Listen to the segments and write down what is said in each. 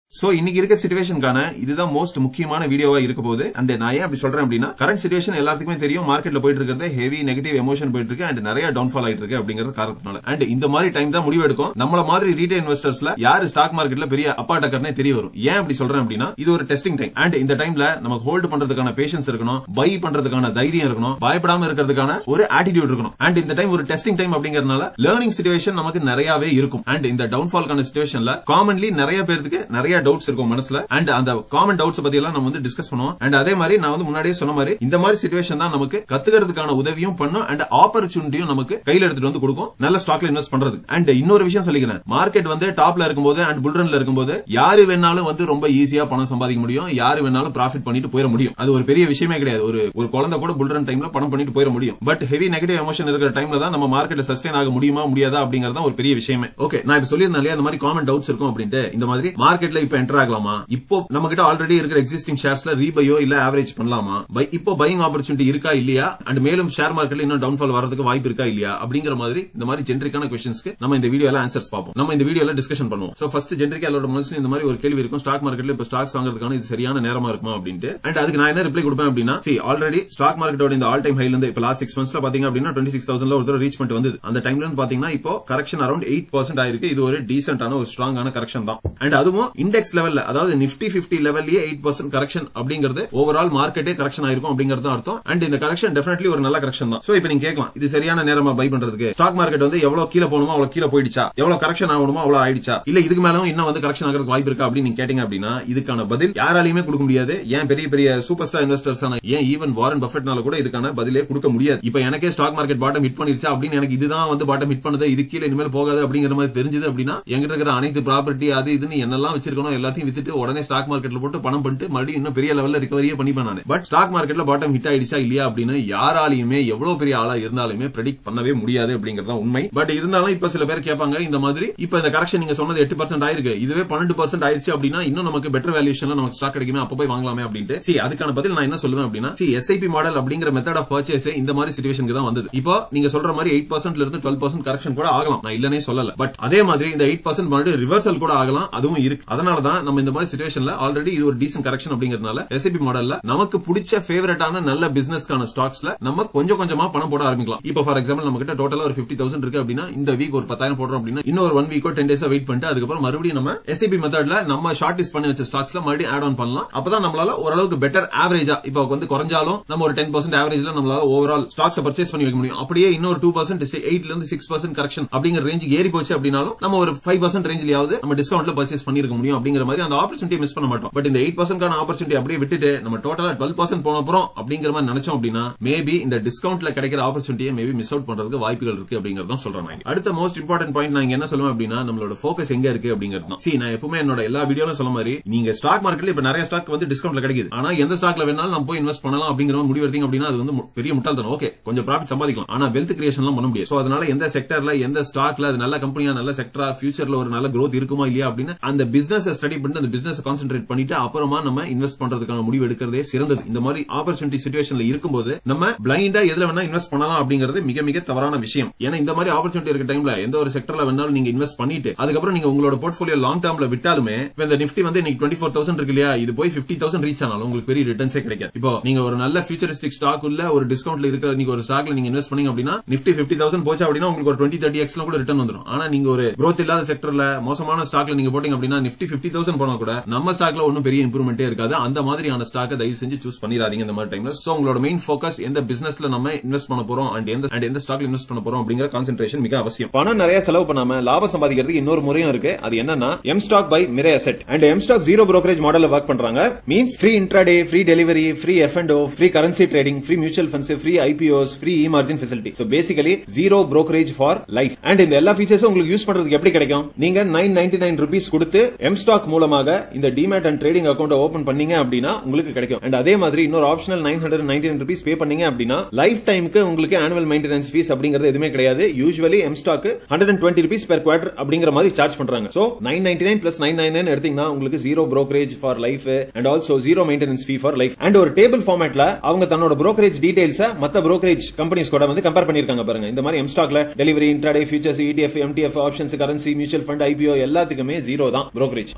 So இன்னைக்கு இருக்க சுச்சுவேஷனுக்கான இதுதான் மோஸ்ட் முக்கியமான வீடியோவா இருக்க போகுது அண்ட் நான் ஏன் அப்படி சொல்றேன் அப்படின்னா கரண்ட் சுச்சுவேஷன் எல்லாத்துக்குமே தெரியும் மார்க்கெட்ல போயிட்டு இருக்கிறது ஹெவி நெகட்டிவ் எமோஷன் போயிட்டு இருக்கு அண்ட் நிறைய டவுன்ஃபால் ஆயிட்டு இருக்கு அப்படிங்கிறது காரணத்தினால அண்ட் இந்த மாதிரி டைம் தான் முடிவு எடுக்கும் நம்மள மாதிரி ரீட்டைல் இன்வெஸ்டர்ஸ்ல யாரு ஸ்டாக் மார்க்கெட்ல பெரிய அப்பா டக்கர்னே தெரிய வரும் ஏன் அப்படி சொல்றேன் அப்படின்னா இது ஒரு டெஸ்டிங் டைம் அண்ட் இந்த டைம்ல நமக்கு ஹோல்டு பண்றதுக்கான பேஷன்ஸ் இருக்கணும் பை பண்றதுக்கான தைரியம் இருக்கணும் பயப்படாம இருக்கிறதுக்கான ஒரு ஆட்டிடியூட் இருக்கணும் அண்ட் இந்த டைம் ஒரு டெஸ்டிங் டைம் அப்படிங்கறதுனால லேர்னிங் சுச்சுவேஷன் நமக்கு நிறையவே இருக்கும் அண்ட் இந்த டவுன்ஃபால்கான சுச்சுவேஷன்ல காமன்லி நிறைய பேருக்கு நிறைய டவுட்ஸ் இருக்கும் மனசுல அண்ட் அந்த காமன் டவுட்ஸ் பத்தி எல்லாம் நம்ம வந்து டிஸ்கஸ் பண்ணுவோம் அண்ட் அதே மாதிரி நான் வந்து முன்னாடியே சொன்ன மாதிரி இந்த மாதிரி சுச்சுவேஷன் தான் நமக்கு கத்துக்கிறதுக்கான உதவியும் பண்ணும் அண்ட் ஆப்பர்ச்சுனிட்டியும் நமக்கு கையில எடுத்துட்டு வந்து கொடுக்கும் நல்ல ஸ்டாக்ல இன்வெஸ்ட் பண்றது அண்ட் இன்னொரு விஷயம் சொல்லிக்கிறேன் மார்க்கெட் வந்து டாப்ல இருக்கும்போது அண்ட் புல்ரன்ல இருக்கும்போது யாரு வேணாலும் வந்து ரொம்ப ஈஸியா பணம் சம்பாதிக்க முடியும் யாரு வேணாலும் ப்ராஃபிட் பண்ணிட்டு போயிட முடியும் அது ஒரு பெரிய விஷயமே கிடையாது ஒரு ஒரு குழந்தை கூட புல்ரன் டைம்ல பணம் பண்ணிட்டு போயிட முடியும் பட் ஹெவி நெகட்டிவ் எமோஷன் இருக்கிற டைம்ல தான் நம்ம மார்க்கெட்ல சஸ்டைன் ஆக முடியுமா முடியாதா அப்படிங்கறத ஒரு பெரிய விஷயமே ஓகே நான் இப்ப சொல்லியிருந்தேன் இல்லையா இந்த மாதிரி காமன் டவுட்ஸ் இருக்கும் அப்படின்ட்டு இந்த மாதிரி மார்க்கெட்ல இப்ப என்டர் ஆகலாமா இப்போ நம்ம கிட்ட ஆல்ரெடி இருக்கிற எக்ஸிஸ்டிங் ஷேர்ஸ்ல ரீபையோ இல்ல ஆவரேஜ் பண்ணலாமா Buy- இப்போ பையிங் ஆப்பர்ச்சுனிட்டி இருக்கா இல்லையா அண்ட் மேலும் ஷேர் மார்க்கெட்ல இன்னும் டவுன்ஃபால் வரதுக்கு வாய்ப்பு இருக்கா இல்லையா அப்படிங்கிற மாதிரி இந்த மாதிரி ஜென்ரிக்கான கொஸ்டின்ஸ்க்கு நம்ம இந்த வீடியோல ஆன்சர்ஸ் பார்ப்போம் நம்ம இந்த வீடியோல டிஸ்கஷன் பண்ணுவோம் சோ ஃபர்ஸ்ட் ஜென்ரிக்கா எல்லாரோட மனசுல இந்த மாதிரி ஒரு கேள்வி இருக்கும் ஸ்டாக் மார்க்கெட்ல இப்ப ஸ்டாக்ஸ் வாங்குறதுக்கான இது சரியான நேரமா இருக்குமா அப்படின்ட்டு அண்ட் அதுக்கு நான் என்ன ரிப்ளை கொடுப்பேன் அப்படின்னா சி ஆல்ரெடி ஸ்டாக் மார்க்கெட்டோட இந்த ஆல் டைம் ஹைல இருந்து இப்ப லாஸ்ட் சிக்ஸ் மந்த்ஸ்ல பாத்தீங்க அப்படின்னா டுவெண்ட்டி சிக்ஸ் தௌசண்ட்ல ஒரு தடவை ரீச் பண்ணிட்டு வந்தது அந்த டைம்ல இருந்து பாத்தீங்கன்னா இப்போ கரெக்ஷன் அரௌண்ட் எயிட் பர்சன்ட் ஆயிருக்கு இது ஒரு டீசென்டான ஒரு ஸ்ட்ராங்கான கரெக்ஷன் தான் அண்ட் அதுவும் இண்டெக்ஸ் லெவல்ல அதாவது நிப்டி பிப்டி லெவல்லயே எயிட் பர்சன்ட் கரெக்ஷன் அப்படிங்கிறது ஓவரால் மார்க்கெட்டே கரெக்ஷன் ஆயிருக்கும் அப்படிங்கிறது தான் அர்த்தம் அண்ட் இந்த கரெக்ஷன் டெஃபினெட்லி ஒரு நல்ல கரெக்ஷன் தான் சோ இப்போ நீங்க கேட்கலாம் இது சரியான நேரமா பை பண்றதுக்கு ஸ்டாக் மார்க்கெட் வந்து எவ்வளவு கீழே போகணுமோ அவ்வளவு கீழே போயிடுச்சா எவ்வளவு கரெக்ஷன் ஆகணுமோ அவ்வளவு ஆயிடுச்சா இல்ல இதுக்கு மேலும் இன்னும் வந்து கரெக்ஷன் ஆகிறதுக்கு வாய்ப்பு இருக்கா அப்படின்னு நீங்க கேட்டீங்க அப்படின்னா இதுக்கான பதில் யாராலையுமே கொடுக்க முடியாது ஏன் பெரிய பெரிய சூப்பர் ஸ்டார் இன்வெஸ்டர்ஸ் ஏன் ஈவன் வாரன் பஃபெட்னால கூட இதுக்கான பதிலே கொடுக்க முடியாது இப்ப எனக்கே ஸ்டாக் மார்க்கெட் பாட்டம் ஹிட் பண்ணிருச்சா அப்படின்னு எனக்கு இதுதான் வந்து பாட்டம் ஹிட் பண்ணுது இது கீழே இனிமேல் போகாது அப்படிங்கிற மாதிரி தெரிஞ்சது அப்படின்னா எங்கிட்ட இருக்கிற அனைத்து ப்ராப்பர்ட்டி அது இதுன்னு என்னெல்லாம் வச்சிருக்கணும் எல்லாத்தையும் வித்துட்டு உடனே ஸ்டாக் மார்க்கெட்ல போட்டு பணம் பண்ணிட்டு மறுபடியும் இன்னும் பெரிய லெவல்ல ரிகவரியே பண்ணிப்பேன் நான் பட் ஸ்டாக் மார்க்கெட்ல பாட்டம் ஹிட் ஆயிடுச்சா இல்லையா அப்படின்னு யாராலையுமே எவ்வளவு பெரிய ஆளா இருந்தாலுமே ப்ரெடிக்ட் பண்ணவே முடியாது அப்படிங்கறது தான் உண்மை பட் இருந்தாலும் இப்ப சில பேர் கேட்பாங்க இந்த மாதிரி இப்ப இந்த கரெக்ஷன் நீங்க சொன்னது எட்டு பர்சன்ட் ஆயிருக்கு இதுவே பன்னெண்டு பர்சன்ட் ஆயிடுச்சு அப்படின்னா இன்னும் நமக்கு பெட்டர் வேல்யூஷன்ல நமக்கு ஸ்டாக் கிடைக்குமே அப்ப போய் வாங்கலாமே அப்படின்ட்டு சி அதுக்கான பதில் நான் என்ன சொல்லுவேன் அப்படின்னா சி எஸ்ஐபி மாடல் அப்படிங்கிற மெத்தட் ஆஃப் பர்ச்சேஸ் இந்த மாதிரி சுச்சுவேஷனுக்கு தான் வந்தது இப்போ நீங்க சொல்ற மாதிரி எயிட் பர்சன்ட்ல இருந்து டுவெல் பர்சன்ட் கரெக்ஷன் கூட ஆகலாம் நான் இல்லனே சொல்லல பட் அதே மாதிரி இந்த எயிட் பர்சன்ட் மறுபடியும் ரிவர்சல் கூட ஆகலாம் அதுவும் இருக்கு அதனால தான் நம்ம இந்த மாதிரி சுச்சுவேஷன்ல ஆல்ரெடி இது ஒரு டீசன்ட் கரெக்ஷன் அப்படிங்கறதுனால எஸ்ஐபி மாடல்ல நமக்கு பிடிச்ச ஃபேவரட்டான நல்ல பிசினஸ்க்கான ஸ்டாக்ஸ்ல நம்ம கொஞ்சம் கொஞ்சமா பணம் போட ஆரம்பிக்கலாம் இப்போ ஃபார் எக்ஸாம்பிள் நம்ம கிட்ட டோட்டலா ஒரு பிப்டி தௌசண்ட் இருக்கு அப்படின்னா இந்த வீக் ஒரு பத்தாயிரம் போடுறோம் அப்படின்னா இன்னொரு ஒன் வீக்கோ டென் டேஸா வெயிட் பண்ணிட்டு அதுக்கப்புறம் மறுபடியும் நம்ம எஸ்ஐபி மெத்தட்ல நம்ம ஷார்ட் லிஸ்ட் பண்ணி வச்ச ஸ்டாக்ஸ்ல மறுபடியும் ஆட் ஆன் பண்ணலாம் அப்பதான் நம்மளால ஓரளவுக்கு பெட்டர் ஆவரேஜா இப்போ வந்து குறைஞ்சாலும் நம்ம ஒரு டென் பர்சன்ட் ஆவரேஜ்ல நம்மளால ஓவரால் ஸ்டாக்ஸ் பர்ச்சேஸ் பண்ணி வைக்க முடியும் அப்படியே இன்னொரு டூ பர்சன்ட் எயிட்ல இருந்து சிக்ஸ் பர்சன்ட் கரெக்ஷன் அப்படிங்கிற ரேஞ்சுக்கு ஏறி போச்சு அப்படின்னாலும் நம்ம ஒரு ஃபைவ் பர்சன்ட் ரேஞ்சிலாவது நம்ம டிஸ்கவுண்ட்ல பர்ச்சேஸ் பண்ணிருக்க முடியும் அப்படிங்கிற மாதிரி அந்த ஆப்பர்ச்சுனிட்டி மிஸ் பண்ண மாட்டோம் பட் இந்த எயிட் பர்சன்ட்கான ஆப்பர்ச்சுனிட்டி அப்படியே விட்டுட்டு நம்ம டோட்டலா டுவெல் பர்சன்ட் போன அப்புறம் அப்படிங்கிற மாதிரி நினைச்சோம் அப்படின்னா மேபி இந்த டிஸ்கவுண்ட்ல கிடைக்கிற ஆப்பர்ச்சுனிட்டியை மேபி மிஸ் அவுட் பண்றதுக்கு வாய்ப்புகள் இருக்கு அப்படிங்கறது தான் சொல்றேன் நான். அடுத்த மோஸ்ட் இம்பார்ட்டன்ட் பாயிண்ட் நான் இங்க என்ன சொல்லுவேன் அப்படின்னா நம்மளோட ஃபோக்கஸ் எங்க இருக்கு அப்படிங்கிறது தான் See, நான் எப்பவுமே என்னோட எல்லா வீடியோலும் சொல்ல மாதிரி நீங்க ஸ்டாக் மார்க்கெட்ல இப்ப நிறைய ஸ்டாக் வந்து டிஸ்கவுண்ட்ல கிடைக்குது ஆனா எந்த ஸ்டாக்ல வேணாலும் நம்ம போய் இன்வெஸ்ட் பண்ணலாம் அப்படிங்கிற மாதிரி முடிவு எடுத்தீங்க அப்படின்னா அது வந்து மு- பெரிய முட்டாள்தனம் ஓகே கொஞ்சம் ப்ராஃபிட் சம்பாதிக்கலாம் ஆனா வெல்த் கிரியேஷன்லாம் பண்ண முடியாது சோ அதனால எந்த செக்டர்ல எந்த ஸ்டாக்ல அது நல்ல கம்பெனியா நல்ல செக்டரா ஃபியூச்சர்ல ஒரு நல்ல growth இருக்குமா இல்லையா அப்படின்னு அந்த பிசினஸ் ஸ்டடி பண்ணிட்டு அந்த பிசினஸ் கான்சென்ட்ரேட் பண்ணிட்டு அப்புறமா நம்ம இன்வெஸ்ட் பண்றதுக்கான முடிவு எடுக்கிறதே சிறந்தது இந்த மாதிரி ஆப்பர்ச்சுனிட்டி சுச்சுவேஷன்ல இருக்கும்போது நம்ம பிளைண்டா எதுல வேணா இன்வெஸ்ட் பண்ணலாம் அப்படிங்கிறது மிக மிக தவறான விஷயம் ஏன்னா இந்த மாதிரி ஆப்பர்ச்சுனிட்டி இருக்க டைம்ல எந்த ஒரு செக்டர்ல வேணாலும் நீங்க இன்வெஸ்ட் பண்ணிட்டு அதுக்கப்புறம் நீங்க உங்களோட போர்ட்ஃபோலியோ லாங் டேர்ம்ல விட்டாலுமே இப்ப இந்த நிப்டி வந்து இன்னைக்கு டுவெண்ட்டி ஃபோர் தௌசண்ட் இருக்கு இல்லையா இது போய் பிப்டி தௌசண்ட் ரீச் ஆனாலும் உங்களுக்கு பெரிய ரிட்டர்ன்ஸே கிடைக்காது இப்போ நீங்க ஒரு நல்ல ஃபியூச்சரிஸ்டிக் ஸ்டாக் உள்ள ஒரு டிஸ்கவுண்ட்ல இருக்கிற நீங்க ஒரு ஸ்டாக்ல நீங்க இன்வெஸ்ட் பண்ணீங்க அப்படின்னா நிப்டி பிப்டி தௌசண்ட் போச்சு அப்படின்னா உங்களுக்கு ஒரு டுவெண்ட்டி தேர்ட்டி எக்ஸ்ல கூட ரிட்டர்ன் வந்துடும் ஆனா நீங்க ஒரு growth இல்லாத செக்டர்ல மோசமான ஸ்டாக்ல நீங்க போட்டீங்க அப்படின்னா நிப்டி பிப்டி தௌசண்ட் போனா கூட நம்ம ஸ்டாக்ல ஒன்னும் பெரிய இம்ப்ரூவ்மெண்டே இருக்காது அந்த மாதிரியான ஸ்டாக்கை தயவு செஞ்சு சூஸ் பண்ணிடாதீங்க இந்த மாதிரி டைம்ல சோ உங்களோட மெயின் ஃபோக்கஸ் எந்த பிசினஸ்ல நம்ம இன்வெஸ்ட் பண்ண போறோம் அண்ட் எந்த and எந்த ஸ்டாக்ல இன்வெஸ்ட் பண்ண போறோம் அப்படிங்கிற கான்சென்ட்ரேஷன் மிக அவசியம் பணம் நிறைய செலவு பண்ணாம லாபம் சம்பாதிக்கிறதுக்கு இன்னொரு முறையும் இருக்கு அது என்னன்னா M stock by Mirae asset and M stock zero brokerage மாடல்ல ஒர்க் பண்றாங்க means free intraday free delivery free F and free currency trading free mutual funds free IPOs free E margin facility so basically zero brokerage for life and இந்த எல்லா ஃபீச்சர்ஸும் உங்களுக்கு use பண்றதுக்கு எப்படி கிடைக்கும் நீங்க நைன் நைன்டி நைன் ருபீஸ் கொடுத்து M stock மூலமாக இந்த demat and trading account open பண்ணீங்க அப்படின்னா உங்களுக்கு கிடைக்கும் அண்ட் அதே மாதிரி இன்னொரு optional nine hundred ninety nine rupees pay பண்ணீங்க அப்படின்னா லைஃப் டைமுக்கு உங்களுக்கு ஆனுவல் மெயின்டெனன்ஸ் ஃபீஸ் அப்படிங்கிறது எதுவுமே கிடையாது usually M stock hundred and twenty rupees per quarter அப்படிங்கிற மாதிரி சார்ஜ் பண்றாங்க so nine ninety nine plus nine nine nine எடுத்தீங்கன்னா உங்களுக்கு zero brokerage for life and also zero maintenance fee for life and ஒரு table ஃபார்மேட்ல அவங்க தன்னோட brokerage details மத்த brokerage கம்பெனிஸ் கூட வந்து கம்பேர் பண்ணிருக்காங்க பாருங்க இந்த மாதிரி எம் ஸ்டாக்ல delivery intraday futures ETF MTF options currency mutual fund IPO எல்லாத்துக்குமே ஜீரோ தான் brokerage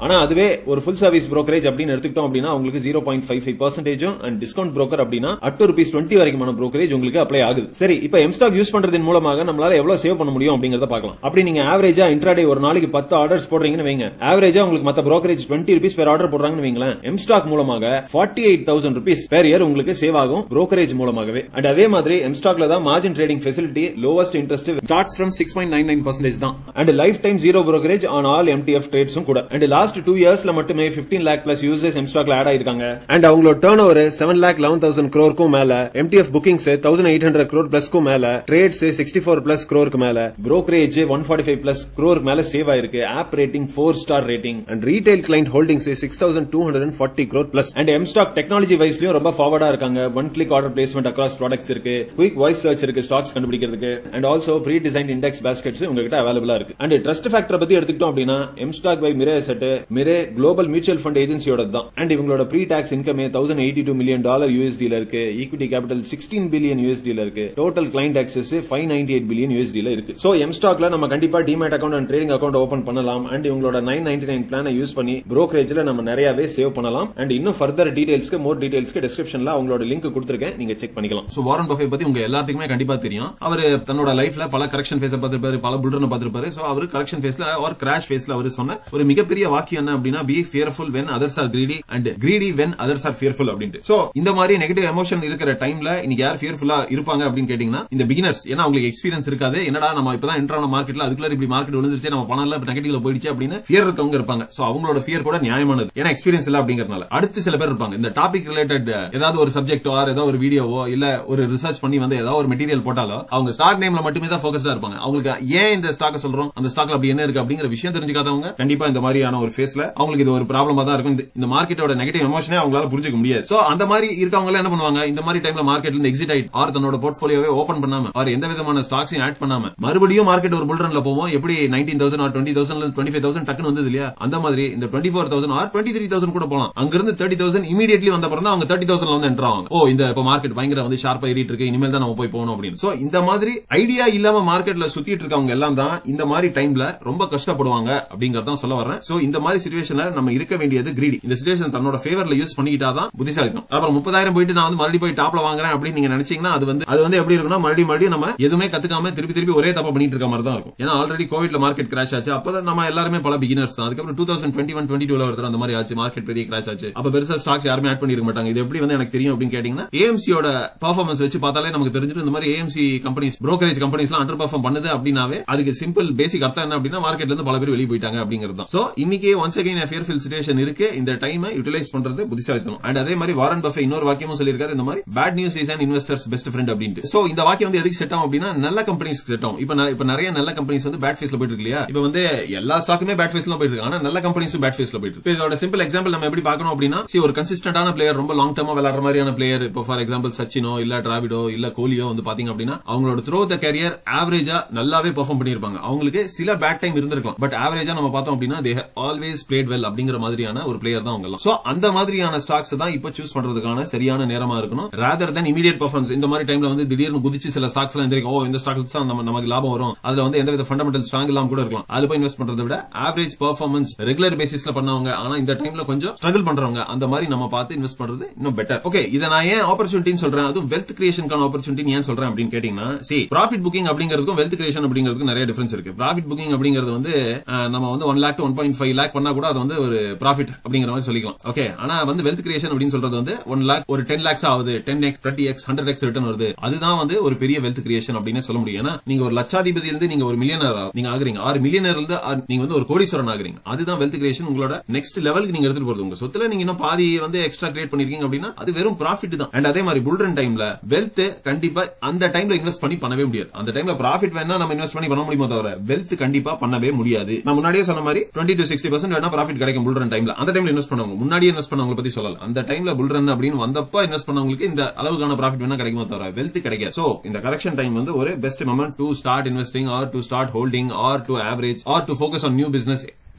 ஆனா அதுவே ஒரு ஃபுல் சர்வீஸ் brokerage அப்படின்னு எடுத்துக்கிட்டோம் அப்படின்னா உங்களுக்கு ஜீரோ பாயிண்ட் ஃபைவ் ஃபைவ் பர்சன்டேஜும் அண்ட் டிஸ்கவுண்ட் புரோக்கர் அப்படின்னா அப் டு ருபீஸ் டுவெண்ட்டி வரைக்குமான brokerage உங்களுக்கு அப்ளை ஆகுது சரி இப்போ எம்ஸ்டாக் யூஸ் பண்றதன் மூலமாக நம்மளால எவ்வளவு சேவ் பண்ண முடியும் அப்படிங்கறத பார்க்கலாம் அப்படி நீங்க ஆவரேஜா இன்ட்ராடே ஒரு நாளைக்கு பத்து ஆர்டர்ஸ் போடுறீங்கன்னு வைங்க ஆவரேஜா உங்களுக்கு மத்த brokerage twenty rupees per order போடுறாங்கன்னு வைங்களேன் எம்ஸ்டாக் மூலமாக forty eight thousand rupees per year உங்களுக்கு சேவ் ஆகும் brokerage மூலமாகவே அண்ட் அதே மாதிரி எம்ஸ்டாக்ல தான் margin trading facility lowest interest starts from six point nine nine percentage தான் and lifetime zero brokerage on all MTF ட்ரேட்ஸும் கூட அண்ட் லாஸ்ட் டூ இயர்ஸ்ல மட்டுமே 15 லேக் பிளஸ் யூசர்ஸ் எம்ஸ்டாக்ல ஆட் ஆயிருக்காங்க அண்ட் அவங்களோட turnover seven lakh eleven thousand க்ரோருக்கும் மேல MTF bookings thousand eight hundred crore பிளஸ்க்கும் மேல ட்ரேட்ஸ் சிக்ஸ்டி ஃபோர் பிளஸ் க்ரோருக்கு மேல brokerage one forty five plus க்ரோருக்கு மேல சேவ் ஆயிருக்கு app rating four star rating and retail client holdings six thousand two hundred and forty crore plus and mStock technology வைஸ்லயும் ரொம்ப ஃபார்வர்டா இருக்காங்க one click order placement across products இருக்கு quick voice search இருக்கு stocks கண்டுபிடிக்கிறதுக்கு and also pre design index baskets உங்ககிட்ட அவைலபிளா இருக்கு அண்ட் ட்ரஸ்ட் ஃபேக்டர் பத்தி எடுத்துக்கிட்டோம் அப்படின்னா mStock by Mirae asset Mirae global mutual fund ஏஜென்சியோட தான் அண்ட் இவங்களோட ப்ரீ டாக்ஸ் இன்கமே thousand eighty two million dollar யூஎஸ்டில இருக்கு ஈக்விட்டி கேபிட்டல் சிக்ஸ்டீன் பில்லியன் யூஎஸ்டில இருக்கு total client access five ninety eight billion யூஎஸ்டில இருக்கு சோ எம்ஸ்டாக்ல நம்ம கண்டிப்பா demat account and trading account open பண்ணலாம் அண்ட் இவங்களோட நைன் நைன்டி நைன் பிளான யூஸ் பண்ணி brokerage-ல நம்ம நிறையவே சேவ் பண்ணலாம் அண்ட் இன்னும் ஃபர்தர் டீடைல்ஸ்க்கு மோர் டீடைல்ஸ்க்கு டிஸ்கிரிப்ஷன்ல அவங்களோட லிங்க் கொடுத்திருக்கேன் நீங்க செக் பண்ணிக்கலாம் சோ வாரன் பஃபே பத்தி உங்க எல்லாத்துக்குமே கண்டிப்பா தெரியும் அவர் தன்னோட லைஃப்ல பல கரெக்ஷன் ஃபேஸ் பார்த்திருப்பாரு பல புல்ரன் பார்த்திருப்பாரு சோ அவர் கரெக்ஷன் ஃபேஸ்ல ஒரு கிராஷ் ஃபேஸ்ல அவர் சொன்ன ஒரு மிகப்பெரிய வாக்கியம் என்ன அப்படின்னா be fearful when others are greedy and greedy when others are fearful அப்படின்ட்டு சோ இந்த மாதிரி நெகட்டிவ் எமோஷன் இருக்கிற டைம்ல இன்னைக்கு யார் ஃபியர்ஃபுல்லா இருப்பாங்க அப்படின்னு கேட்டீங்கன்னா இந்த பிகினர்ஸ் ஏன்னா அவங்களுக்கு எக்ஸ்பீரியன்ஸ் இருக்காது என்னடா நம்ம இப்பதான் என்ட்ரான மார்க்கெட்ல அதுக்குள்ள இப்படி மார்க்கெட் விழுந்துருச்சு நம்ம பணம் எல்லாம் நெகட்டிவ்ல போயிடுச்சு அப்படின்னு ஃபியர் இருக்கவங்க இருப்பாங்க சோ அவங்களோட ஃபியர் கூட நியாயமானது ஏன்னா எக்ஸ்பீரியன்ஸ் இல்ல அப்படிங்கறதுனால அடுத்து சில பேர் இருப்பாங்க இந்த டாபிக் ரிலேட்டட் ஏதாவது ஒரு சப்ஜெக்ட் ஆர் ஏதாவது ஒரு வீடியோவோ இல்ல ஒரு ரிசர்ச் பண்ணி வந்து ஏதாவது ஒரு மெட்டீரியல் போட்டாலோ அவங்க ஸ்டாக் நேம்ல மட்டுமே தான் ஃபோக்கஸ்டா இருப்பாங்க அவங்களுக்கு ஏன் இந்த ஸ்டாக் சொல்றோம் அந்த ஸ்டாக்ல அப்படி என்ன இருக்கு அப்படிங்கிற விஷயம் தெரிஞ்சுக்காதவங்க கண்டிப்பா இந்த மாதிரியான ஒரு ஃபேஸ்ல அவங்களுக்கு இது ஒரு ப்ராப்ளமா தான் இருக்கும் இந்த- இந்த மார்க்கெட்டோட நெகட்டிவ் எமோஷனே அவங்களால புரிஞ்சுக்க முடியாது சோ அந்த மாதிரி இருக்கவங்க என்ன பண்ணுவாங்க இந்த மாதிரி டைம்ல மார்க்கெட்ல இருந்து எக்ஸிட் ஆயிட்டு ஆர் தன்னோட போர்ட்போலியோவே ஓபன் பண்ணாம ஆர் எந்த விதமான ஸ்டாக்ஸையும் ஆட் பண்ணாம மறுபடியும் மார்க்கெட் ஒரு புல் ரன்ல போவோம் எப்படி nineteen thousand or twenty thousand twenty five thousand டக்குன்னு வந்தது இல்லையா அந்த மாதிரி இந்த twenty four thousand or twenty three thousand கூட போலாம் அங்கிருந்து தேர்ட்டி தௌசண்ட் இமீடியட்லி வந்த அப்புறம் தான் அவங்க தேர்ட்டி தௌசண்ட்ல வந்து என்ட்ரு ஆவாங்க ஓ இந்த இப்ப மார்க்கெட் பயங்கர வந்து ஷார்ப்பா ஏறிட்டு இருக்கு இனிமேல் தான் நம்ம போய் போகணும் அப்படின்னு சோ இந்த மாதிரி ஐடியா இல்லாம மார்க்கெட்ல சுத்திட்டு இருக்கவங்க எல்லாம் தான் இந்த மாதிரி டைம்ல ரொம்ப கஷ்டப்படுவாங்க அப்படிங்கறதான் சொல்ல வரேன் சோ இந்த மாதிரி சுச்சுவேஷன்ல நம்ம இருக்க வேண்டியது கிரீடி இந்த சுச்சுவேஷன் தன்னோட ஃபேவர்ல யூஸ் பண்ணிக்கிட்டாதான் புத்திசாலித்தனம் அப்புறம் முப்பதாயிரம் போயிட்டு நான் வந்து மறுபடியும் போய் டாப்ல வாங்குறேன் அப்படின்னு நீங்க நினைச்சீங்கன்னா அது வந்து அது வந்து எப்படி இருக்கும்னா மறுபடியும் மறுபடியும் நம்ம எதுவுமே கத்துக்காம திருப்பி திருப்பி ஒரே தப்பா பண்ணிட்டு இருக்க மாதிரி தான் இருக்கும் ஏன்னா ஆல்ரெடி கோவிட்ல மார்க்கெட் கிராஷ் ஆச்சு அப்பதான் நம்ம எல்லாருமே பல பிகினர்ஸ் தான் அதுக்கப்புறம் two thousand twenty one twenty டூல ஒருத்தர் அந்த மாதிரி ஆச்சு மார்க்கெட் பெரிய கிராஷ் ஆச்சு அப்ப பெருசா ஸ்டாக்ஸ் யாருமே ஆட் பண்ணிருக்க மாட்டாங்க இது எப்படி வந்து எனக்கு தெரியும் அப்படின்னு கேட்டீங்கன்னா ஏஎம்சியோட பர்ஃபார்மன்ஸ் வச்சு பார்த்தாலே நமக்கு தெரிஞ்சிடும் இந்த மாதிரி ஏஎம்சி கம்பெனிஸ் brokerage கம்பெனிஸ்லாம் அண்டர் பர்ஃபார்ம் பண்ணுது அப்படின்னாவே அதுக்கு சிம்பிள் பேசிக் அர்த்தம் என்ன அப்படின்னா மார்க்கெட்ல இருந்து பல பேர் வெளியே போயிட்டாங்க அப்படிங்கிறது தான் சோ இன்னைக்கு ஒன்ஸ் அகைன் ஃபியர்ஃபில் சுச்சுவேஷன் இருக்கு இந்த டைமை யூட்டிலைஸ் பண்றது புத்திசாலித்தனம் அண்ட் அதே மாதிரி வாரன் பஃபே இன்னொரு வாக்கியமும் சொல்லியிருக்காரு இந்த மாதிரி bad news is and investors best friend அப்படின்ட்டு சோ இந்த வாக்கியம் வந்து எதுக்கு செட் ஆகும் அப்படின்னா நல்ல கம்பெனிஸ் செட் ஆகும் இப்ப ந- இப்ப நிறைய நல்ல கம்பெனிஸ் வந்து பேட் ஃபேஸ்ல போயிட்டு இருக்கு இல்லையா இப்ப வந்து எல்லா ஸ்டாக்குமே பேட் ஃபேஸ்ல போயிட்டு இருக்கு ஆனா நல்ல கம்பெனிஸும் பேட் ஃபேஸ்ல போயிட்டு இருக்கு இப்ப இதோட சிம்பிள் எக்ஸாம்பிள் நம்ம எப்படி பார்க்கணும் அப்படின்னா see, ஒரு கன்சிஸ்டன்டான பிளேயர் ரொம்ப லாங் டர்மா விளையாடுற மாதிரியான பிளேயர் இப்போ ஃபார் எக்ஸாம்பிள் சச்சினோ இல்ல டிராவிடோ இல்ல கோலியோ வந்து பாத்தீங்க அப்படின்னா அவங்களோட த்ரோ த கேரியர் ஆவரேஜா நல்லாவே பெர்ஃபார்ம் பண்ணிருப்பாங்க அவங்களுக்கு சில பேட் டைம் இருந்திருக்கலாம் பட் ஆவரேஜா நம்ம பார்த்தோம் அப்படின்னா தே ஆல்வேஸ் பிளேட் வெல் அப்படிங்கிற மாதிரியான ஒரு பிளேயர் தான் அவங்க எல்லாம் சோ அந்த மாதிரியான ஸ்டாக்ஸ் தான் இப்போ சூஸ் பண்றதுக்கான சரியான நேரமா இருக்கணும் ரேதர் than இமீடியட் பர்ஃபார்மன்ஸ் இந்த மாதிரி டைம்ல வந்து திடீர்னு குதிச்சு சில ஸ்டாக்ஸ் எல்லாம் எந்திரிக்கும் ஓ இந்த ஸ்டாக்ஸ் தான் நம்ம நமக்கு லாபம் வரும் அதுல வந்து எந்த வித ஃபண்டமெண்டல் ஸ்ட்ராங் இல்லாம கூட இருக்கலாம் அது போய் இன்வெஸ்ட் பண்றதை விட ஆவரேஜ் பர்ஃபார்மன்ஸ் ரெகுலர் பேசிஸ்ல பண்ணவங்க ஆனா இந்த டைம்ல கொஞ்சம் ஸ்ட்ரகிள் பண்றவங்க அந்த மாதிரி நம்ம பார்த்து இன்வெஸ்ட் பண்றது இன்னும் பெட்டர் ஓகே இதை நான் ஏன் ஆப்பர்ச்சுனிட்டின்னு சொல்றேன் அதுவும் வெல்த் கிரியேஷனுக்கான ஆப்பர்ச்சுனிட்டி ஏன் சொல்றேன் அப்படின்னு கேட்டீங்கன்னா சி ப்ராஃபிட் புக்கிங் அப்படிங்கிறதுக்கும் வெல்த் கிரியேஷன் அப்படிங்கிறதுக்கும் நிறைய டிஃபரன்ஸ் இருக்கு ப்ராஃபிட் புக்கிங் அப்படிங்கிறது வந்து அஹ், நம்ம வந்து one lakh one point five lakh பண்ணா கூட அது வந்து ஒரு ப்ராஃபிட் அப்படிங்கிற மாதிரி சொல்லிக்கலாம் ஓகே ஆனா வந்து வெல்த் கிரியேஷன் அப்படின்னு சொல்றது வந்து ஒன் லேக் ஒரு டென் லேக்ஸ் ஆகுது ten X thirty X hundred X return வருது அதுதான் வந்து ஒரு பெரிய வெல்த் கிரியேஷன் அப்படின்னு சொல்ல முடியும் ஏன்னா நீங்க ஒரு லட்சாதிபதி இருந்து நீங்க ஒரு மில்லியனர் நீங்க ஆகுறீங்க ஆறு மில்லியனர் இருந்து ஆறு- நீங்க வந்து ஒரு கோடீஸ்வரன் ஆகுறீங்க அதுதான் வெல்த் கிரியேஷன் உங்களோட நெக்ஸ்ட் லெவலுக்கு நீங்க எடுத்துட்டு போறது உங்க சொத்துல நீங்க இன்னும் பாதி வந்து எக்ஸ்ட்ரா கிரியேட் பண்ணிருக்கீங்க அப்படின்னா அது வெறும் ப்ராஃபிட் தான் அண்ட் அதே மாதிரி புல்ரன் டைம்ல வெல்த் கண்டிப்பா அந்த டைம்ல இன்வெஸ்ட் பண்ணி பண்ணவே முடியாது அந்த டைம்ல ப்ராஃபிட் வேணா நம்ம இன்வெஸ்ட் பண்ணி பண்ண முடியுமோ தவிர வெல்த் கண்டிப்பா பண்ணவே முடியாது நான் முன்னாடியே சொன்ன மாதிரி டுவெண்ட்டி டு சிக்ஸ்டி பர்சன்ட் வேணா ப்ராஃபிட் கிடைக்கும் புல்ரன் டைம்ல அந்த டைம்ல இன்வெஸ்ட் பண்ணவங்க முன்னாடியே இன்வெஸ்ட் பண்ணவங்க பத்தி சொல்லல அந்த டைம்ல புல்ரன் அப்படின்னு வந்தப்ப இன்வெஸ்ட் பண்ணவங்களுக்கு இந்த அளவுக்கான ப்ராஃபிட் வேணா கிடைக்குமோ தவிர வெல்த் கிடைக்காது சோ இந்த கரெக்ஷன் டைம் வந்து ஒரு best moment to start investing or to start holding or to average or to focus on new business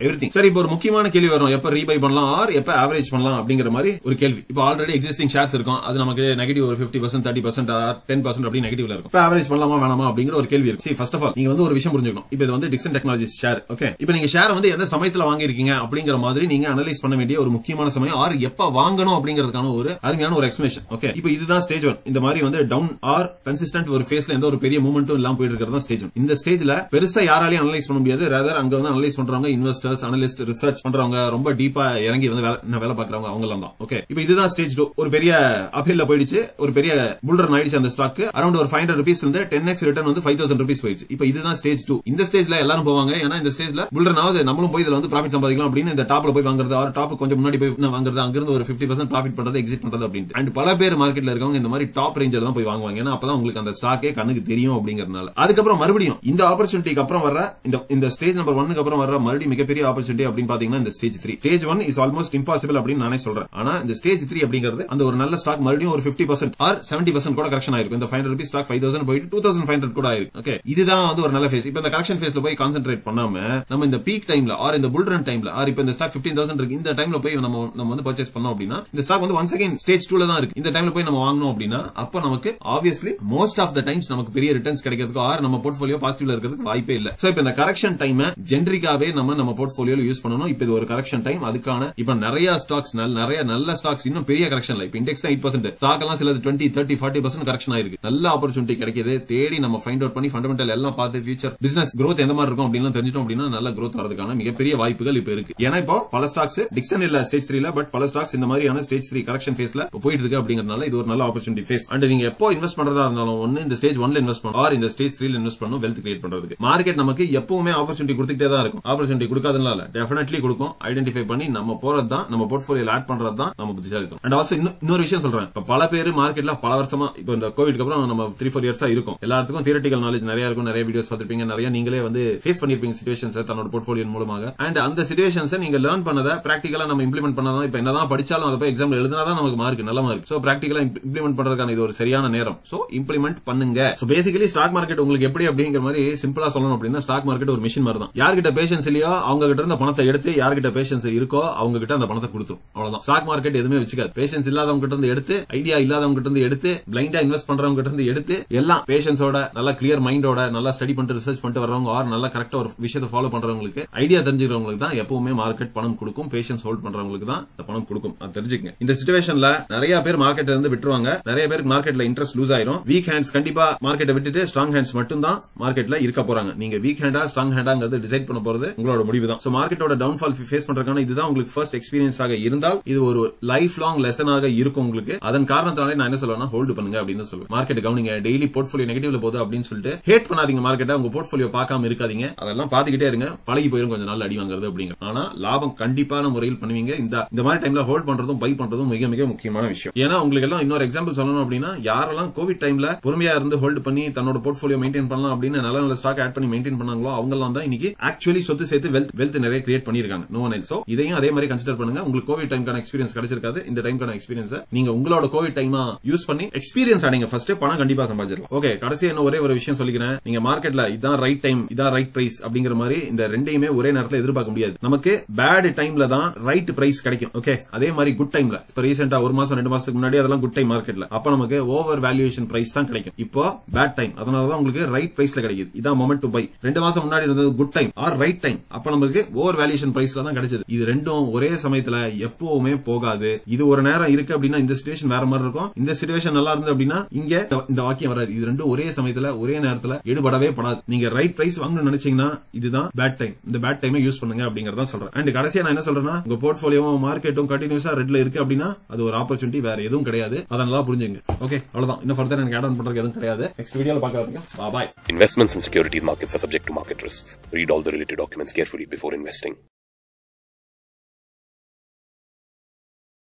everything சரி இப்போ ஒரு முக்கியமான கேள்வி வரும் எப்ப ரீபை பண்ணலாம் ஆர் எப்ப ஆவரேஜ் பண்ணலாம் அப்படிங்கிற மாதிரி ஒரு கேள்வி இப்போ ஆல்ரெடி எக்ஸிஸ்டிங் ஷேர்ஸ் இருக்கும் அது நமக்கு நெகட்டிவ் ஒரு fifty percent thirty percent ten percent அப்படி நெகட்டிவ்ல இருக்கும் இப்போ ஆவரேஜ் பண்ணலாமா வேணாமா அப்படிங்கிற ஒரு கேள்வி இருக்கு ஃபர்ஸ்ட் ஆஃப் ஆல் நீங்க வந்து ஒரு விஷயம் புரிஞ்சுக்கணும் இப்போ இது வந்து டிக்சன் டெக்னாலஜிஸ் ஷேர் ஓகே இப்போ நீங்க ஷேர் வந்து எந்த சமயத்துல வாங்கிருக்கீங்க அப்படிங்கிற மாதிரி நீங்க அனலைஸ் பண்ண வேண்டிய ஒரு முக்கியமான சமயம் ஆர் எப்ப வாங்கணும் அப்படிங்கிறதுக்கான ஒரு அருமையான ஒரு எக்ஸ்பிளேஷன் ஓகே இப்போ இதுதான் ஸ்டேஜ் ஒன் இந்த மாதிரி வந்து டவுன் ஆர் கன்சிஸ்டன்ட் ஒரு ஃபேஸ்ல எந்த ஒரு பெரிய மூமெண்ட்டும் இல்லாம போயிட்டு இருக்கிறது தான் ஸ்டேஜ் ஒன் இந்த ஸ்டேஜ்ல பெருசா யாராலையும் அனலைஸ் பண்ண முடியாது ரேதர் அங்க வந்து அனலைஸ் பண்றவங்க இன்வெஸ்டர்ஸ் அனலிஸ்ட் ரிசர்ச் பண்றவங்க ரொம்ப டீப்பா இறங்கி வந்து வேலை என்ன வேலை பாக்குறவங்க அவங்க எல்லாம் தான் ஓகே இப்போ இதுதான் ஸ்டேஜ் டூ ஒரு பெரிய அப்பில்ல போயிடுச்சு ஒரு பெரிய புல்டர் ஆயிடுச்சு அந்த ஸ்டாக் அரௌண்ட் ஒரு ஃபைவ் ஹண்ட்ரட் ருபீஸ் இருந்து டென் எக்ஸ் ரிட்டர்ன் வந்து ஃபைவ் தௌசண்ட் ருபீஸ் போயிடுச்சு இப்போ இதுதான் ஸ்டேஜ் டூ இந்த ஸ்டேஜ்ல எல்லாரும் போவாங்க ஏன்னா இந்த ஸ்டேஜ்ல புல்டர்னாவது நம்மளும் போய் இதுல வந்து ப்ராஃபிட் சம்பாதிக்கலாம் அப்படின்னு இந்த டாப்ல போய் வாங்குறது ஆர் டாப் கொஞ்சம் முன்னாடி போய் நான் வாங்குறது அங்கிருந்து ஒரு பிப்டி பர்சன்ட் ப்ராஃபிட் பண்றது எக்ஸிட் பண்றது அப்படின்ட்டு அண்ட் பல பேர் மார்க்கெட்ல இருக்கவங்க இந்த மாதிரி டாப் ரேஞ்சில் தான் போய் வாங்குவாங்க ஏன்னா அப்பதான் உங்களுக்கு அந்த ஸ்டாக்கே கண்ணுக்கு தெரியும் அப்படிங்கறதுனால அதுக்கப்புறம் மறுபடியும் இந்த ஆப்பர்ச்சுனிட்டிக்கு அப்புறம் வர இந்த இந்த ஸ்டேஜ் நம்பர் ஒன்னுக்கு அப்புறம் வர மறுபடியும் மிகப்பெரிய ஆப்பர்ச்சுனிட்டி அப்படின்னு பாத்தீங்கன்னா இந்த stage three stage one is almost impossible அப்படின்னு நானே சொல்றேன் ஆனா இந்த ஸ்டேஜ் த்ரீ அப்படிங்கிறது அந்த ஒரு நல்ல ஸ்டாக் மறுபடியும் ஒரு fifty percent or seventy percent கூட கரெக்ஷன் ஆயிருக்கும் இந்த five rupees stock five thousand போயிட்டு டூ தௌசண்ட் ஃபைவ் ஹண்ட்ரட் கூட ஆயிருக்கு ஓகே இதுதான் வந்து ஒரு நல்ல ஃபேஸ் இப்ப இந்த கரெக்ஷன் ஃபேஸ்ல போய் கான்சென்ட்ரேட் பண்ணாம நம்ம இந்த பீக் டைம்ல ஆர் இந்த புல் ரன் டைம்ல ஆர் இப்ப இந்த ஸ்டாக் பிப்டீன் தௌசண்ட் இருக்கு இந்த டைம்ல போய் நம்ம நம்ம வந்து பர்ச்சேஸ் பண்ணோம் அப்படின்னா இந்த ஸ்டாக் வந்து ஒன்ஸ் அகைன் ஸ்டேஜ் டூல தான் இருக்கு இந்த டைம்ல போய் நம்ம வாங்கணும் அப்படின்னா அப்ப நமக்கு obviously most of the times நமக்கு பெரிய ரிட்டர்ன்ஸ் கிடைக்கிறதுக்கு ஆர் நம்ம போர்ட்ஃபோலியோ பாசிட்டிவ்ல இருக்கிறதுக்கு வாய்ப்பே இல்ல சோ இப்ப இந்த கரெக்ஷன் டைம் ஜென்ரிக்காவே நம்ம நம்ம போர்ட்ஃபோலியோல யூஸ் பண்ணணும் இப்ப இது ஒரு கரெக்ஷன் டைம் அதுக்கான இப்ப நிறைய ஸ்டாக்ஸ் நிறைய நல்ல ஸ்டாக்ஸ் இன்னும் பெரிய கரெக்ஷன்ல இப்ப இண்டெக்ஸ் தான் எயிட் பர்சன்ட் ஸ்டாக் எல்லாம் சிலது twenty thirty forty percent correction ஆயிருக்கு நல்ல ஆப்பர்ச்சுனிட்டி கிடைக்குது தேடி நம்ம ஃபைண்ட் அவுட் பண்ணி ஃபண்டமெண்டல் எல்லாம் பார்த்து ஃபியூச்சர் பிசினஸ் growth எந்த மாதிரி இருக்கும் அப்படின்னு தெரிஞ்சிட்டோம் அப்படின்னா நல்ல growth வரதுக்கான மிகப்பெரிய வாய்ப்புகள் இப்ப இருக்கு ஏன்னா இப்போ பல ஸ்டாக்ஸ் டிக்சன் இல்ல ஸ்டேஜ் த்ரீல பட் பல ஸ்டாக்ஸ் இந்த மாதிரியான ஸ்டேஜ் த்ரீ கரெக்ஷன் ஃபேஸ்ல போயிட்டு இருக்கு அப்படிங்கறதுனால இது ஒரு நல்ல ஆப்பர்ச்சுனிட்டி ஃபேஸ் அண்ட் நீங்க எப்போ இன்வெஸ்ட் பண்றதா இருந்தாலும் ஒன்னு இந்த ஸ்டேஜ் ஒன்ல இன்வெஸ்ட் பண்ணும் ஆர் இந்த ஸ்டேஜ் த்ரீல இன்வெஸ்ட் பண்ணும் வெல்த் கிரியேட் பண்றதுக்கு மார்க்கெட் நமக்கு எப்பவுமே ஆப்பர்ச்சுனிட்டி கொடுத்துட்டே தான் இருக்கும் ஆப்பர்ச்சுனிட்டி கொடுக்காதனால டெஃபினெட்லி கொடுக்கும் ஐடென்டிஃபை பண்ணி நம்ம போறது தான் நம்ம போர்ட்ஃபோலியோ ஆட் பண்றது தான் நம்ம புத்திசாலித்தம் அண்ட் ஆல்சோ இன்னொரு விஷயம் சொல்றேன் இப்ப பல பேர் மார்க்கெட்ல பல வருஷமா இப்போ இந்த கோவிட்க்கு அப்புறம் நம்ம த்ரீ ஃபோர் இயர்ஸா இருக்கும் எல்லாத்துக்கும் தியரட்டிக்கல் நாலேஜ் நிறைய இருக்கும் நிறைய வீடியோஸ் பார்த்திருப்பீங்க நிறைய நீங்களே வந்து ஃபேஸ் பண்ணிருப்பீங்க சுச்சுவேஷன்ஸ் தன்னோட போர்ட்ஃபோலியோ மூலமாக அண்ட் அந்த சுச்சுவேஷன்ஸ் நீங்க லேர்ன் பண்ணதை பிராக்டிகலா நம்ம இம்ப்ளிமெண்ட் பண்ணதான் இப்ப என்னதான் படிச்சாலும் அதை போய் எக்ஸாம் எழுதினா தான் நமக்கு மார்க் நல்ல மார்க் சோ பிராக்டிகலா இம்ப்ளிமெண்ட் பண்றதுக்கான இது ஒரு சரியான நேரம் சோ இம்ப்ளிமெண்ட் பண்ணுங்க சோ பேசிக்கலி ஸ்டாக் மார்க்கெட் உங்களுக்கு எப்படி அப்படிங்கிற மாதிரி சிம்பிளா சொல்லணும் அப்படின்னா ஸ்டாக் மார்க்கெட் ஒரு மிஷின் மாதிரி தான் யார்கிட்ட பேஷன்ஸ் இல்லையோ அவங்க கிட்ட இருந்த பணத்தை எடுத்து யார்கிட்ட பேஷன்ஸ் இருக்கோ அவங்க கிட்ட அந்த பணத்தை கொடுத்துரும் அவ்வளவுதான் ஸ்டாக் மார்க்கெட் எதுவுமே வச்சுக்காது பேஷன்ஸ் இல்லாதவங்க கிட்ட இருந்து எடுத்து ஐடியா இல்லாதவங்க கிட்ட இருந்து எடுத்து பிளைண்டா இன்வெஸ்ட் பண்றவங்க கிட்ட இருந்து எடுத்து எல்லாம் பேஷன்ஸோட நல்லா கிளியர் மைண்டோட நல்லா ஸ்டடி பண்ணிட்டு ரிசர்ச் பண்ணிட்டு வரவங்க ஆர் நல்லா கரெக்டா ஒரு விஷயத்தை ஃபாலோ பண்றவங்களுக்கு ஐடியா தெரிஞ்சுக்கிறவங்களுக்கு தான் எப்பவுமே மார்க்கெட் பணம் கொடுக்கும் பேஷன்ஸ் ஹோல்ட் பண்றவங்களுக்கு தான் இந்த பணம் கொடுக்கும் அது தெரிஞ்சுக்கங்க இந்த சுச்சுவேஷன்ல நிறைய பேர் மார்க்கெட்ல இருந்து விட்டுருவாங்க நிறைய பேருக்கு மார்க்கெட்ல இன்ட்ரெஸ்ட் லூஸ் ஆயிரும் வீக் ஹேண்ட்ஸ் கண்டிப்பா மார்க்கெட்டை விட்டுட்டு ஸ்ட்ராங் ஹேண்ட்ஸ் மட்டும் தான் மார்க்கெட்ல இருக்க போறாங்க நீங்க வீக் ஹேண்டா ஸ்ட்ராங் ஹேண்டாங்கிறது டிசைட் பண்ண போறது உங்களோட முடிவு தான் சோ மார்க்கெட்டோட டவுன்ஃபால் ஃபேஸ் பண்றதுக்கான இதுதான் உங்களுக்கு ஃபர்ஸ்ட் எக்ஸ்பீரியன்ஸ் ஆக இருந்தால் இது ஒரு லைஃப் லாங் லெசனாக இருக்கும் உங்களுக்கு அதன் காரணத்தினாலே நான் என்ன சொல்லுவேன்னா ஹோல்டு பண்ணுங்க அப்படின்னு சொல்லுவேன் மார்க்கெட் கவனிங்க டெய்லி போர்ட்ஃபோலியோ நெகட்டிவ்ல போகுது அப்படின்னு சொல்லிட்டு ஹேட் பண்ணாதீங்க மார்க்கெட்டை உங்க போர்ட்ஃபோலியோ பார்க்காம இருக்காதீங்க அதெல்லாம் பாத்துக்கிட்டே இருங்க பழகி போயிரும் கொஞ்சம் நாள் அடி வாங்குறது அப்படிங்க ஆனா லாபம் கண்டிப்பான முறையில் பண்ணுவீங்க இந்த இந்த மாதிரி டைம்ல ஹோல்ட் பண்றதும் பை பண்றதும் மிக மிக முக்கியமான விஷயம் ஏன்னா உங்களுக்கு எல்லாம் இன்னொரு எக்ஸாம்பிள் சொல்லணும் அப்படின்னா யாரெல்லாம் கோவிட் டைம்ல பொறுமையா இருந்து ஹோல்ட் பண்ணி தன்னோட போர்ட்ஃபோலியோ மெயின்டைன் பண்ணலாம் அப்படின்னு நல்ல நல்ல ஸ்டாக் ஆட் பண்ணி மெயின்டைன் பண்ணாங்களோ அவங்க எல்லாம் தான் இன்னைக்கு ஆக்சுவலி சொத்து சேர்த்து வெல்த் வெல்த் நிறைய கிரியேட் பண்ணிருக்காங்க நோ ஒன் சோ இதையும் அதே மாதிரி கன்சிடர் பண்ணுங்க உங்களுக்கு கோவிட் டைம்க்கான எக்ஸ்பீரியன்ஸ் கிடைச்சிருக்காது இந்த டைம்க்கான எக்ஸ்பீரியன்ஸ் நீங்க உங்களோட கோவிட் டைமா யூஸ் பண்ணி எக்ஸ்பீரியன்ஸ் ஆனீங்க ஃபர்ஸ்ட் பணம் கண்டிப்பா சம்பாதிச்சிடலாம் ஓகே கடைசி என்ன ஒரே ஒரு விஷயம் சொல்லிக்கிறேன் நீங்க மார்க்கெட்ல இதான் ரைட் டைம் இதான் ரைட் பிரைஸ் அப்படிங்கிற மாதிரி இந்த ரெண்டையுமே ஒரே நேரத்தில் எதிர்பார்க்க முடியாது நமக்கு பேட் டைம்ல தான் ரைட் பிரைஸ் கிடைக்கும் ஓகே அதே மாதிரி குட் டைம்ல இப்ப ரீசெண்டா ஒரு மாசம் ரெண்டு மாசத்துக்கு முன்னாடி அதெல்லாம் குட் டைம் மார்க்கெட்ல அப்ப நமக்கு ஓவர் வேல்யூவேஷன் பிரைஸ் தான் கிடைக்கும் இப்போ பேட் டைம் அதனால தான் உங்களுக்கு ரைட் பிரைஸ்ல கிடைக்குது இதான் மொமெண்ட் டு பை ரெண்டு மாசம் முன்னாடி இருந்தது good time or right time அப்ப நமக்கு ஓவர் வேல்யூஷன் பிரைஸ்ல தான் கிடைச்சது இது ரெண்டும் ஒரே சமயத்துல எப்பவுமே போகாது இது ஒரு நேரம் இருக்கு அப்படின்னா இந்த சிச்சுவேஷன் வேற மாதிரி இருக்கும் இந்த சிச்சுவேஷன் நல்லா இருந்து அப்படின்னா இங்க இந்த- இந்த வாக்கியம் வராது இது ரெண்டும் ஒரே சமயத்துல ஒரே நேரத்துல எடுபடவே படாது நீங்க ரைட் பிரைஸ் வாங்கணும்னு நினைச்சீங்கன்னா இதுதான் பேட் டைம் இந்த பேட் டைமை யூஸ் பண்ணுங்க அப்படிங்கறத சொல்றேன் அண்ட் கடைசியா நான் என்ன சொல்றேன்னா உங்க போர்ட்போலியோவும் மார்க்கெட்டும் கண்டினியூஸா ரெட்ல இருக்கு அப்படின்னா அது ஒரு ஆப்பர்ச்சுனிட்டி வேற எதுவும் கிடையாது அதை நல்லா புரிஞ்சுங்க ஓகே அவ்வளவுதான் இன்னும் ஃபர்தர் எனக்கு ஆட் ஆன் பண்றதுக்கு எதுவும் கிடையாது நெக்ஸ்ட் வீடியோல பாக்கலாம் பாய் Investments in securities markets are subject to market risks. Read all the related documents carefully before investing.